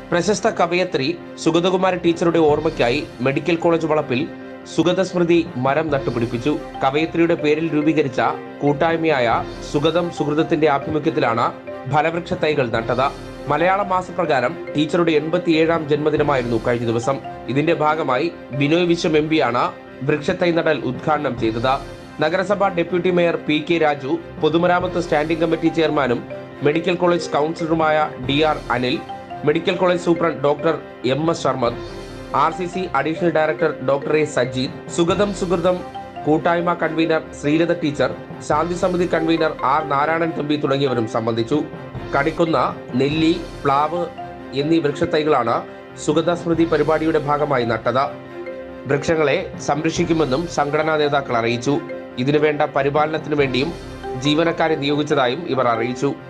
പ്രശസ്ത കവയത്രി സുഗതകുമാരി ടീച്ചറുടെ ഓർമ്മയ്ക്കായി മെഡിക്കൽ കോളേജ് വളപ്പിൽ സുഗതസ്മൃതി മരം നട്ടുപിടിപ്പിച്ചു കവയത്രിയുടെ പേരിൽ രൂപീകരിച്ച കൂട്ടായ്മയായ സുഗതം സുഹൃതത്തിന്റെ ആഭിമുഖ്യത്തിലാണ് ഫലവൃക്ഷ തൈകൾ നട്ടത് മലയാള മാസപ്രകാരം ടീച്ചറുടെ എൺപത്തിയേഴാം ജന്മദിനമായിരുന്നു കഴിഞ്ഞ ദിവസം ഇതിന്റെ ഭാഗമായി ബിനോയ് വിശ്വം എം പിയാണ് വൃക്ഷത്തൈ നടൽ ഉദ്ഘാടനം ചെയ്തത് നഗരസഭ deputy mayor P K Raju പൊതുമരാമത്ത് സ്റ്റാൻഡിംഗ് കമ്മിറ്റി ചെയർമാനും മെഡിക്കൽ കോളേജ് കൗൺസിലറുമായ D R Anil medical college superintendent doctor M S Sharmad R C C additional director doctor A Sajeed Sugatham Suhrutham കൂട്ടായ്മ കൺവീനർ ശ്രീലത ടീച്ചർ ശാന്തി സമിതി കൺവീനർ ആർ നാരായണൻ തമ്പി തുടങ്ങിയവരും സംബന്ധിച്ചു കടിക്കുന്ന നെല്ലി പ്ലാവ് എന്നീ വൃക്ഷത്തൈകളാണ് സുഗത സ്മൃതി പരിപാടിയുടെ ഭാഗമായി നട്ടത് വൃക്ഷങ്ങളെ സംരക്ഷിക്കുമെന്നും സംഘടനാ നേതാക്കൾ അറിയിച്ചു ഇതിനുവേണ്ട പരിപാലനത്തിനു വേണ്ടിയും ജീവനക്കാരെ നിയോഗിച്ചതായും ഇവർ അറിയിച്ചു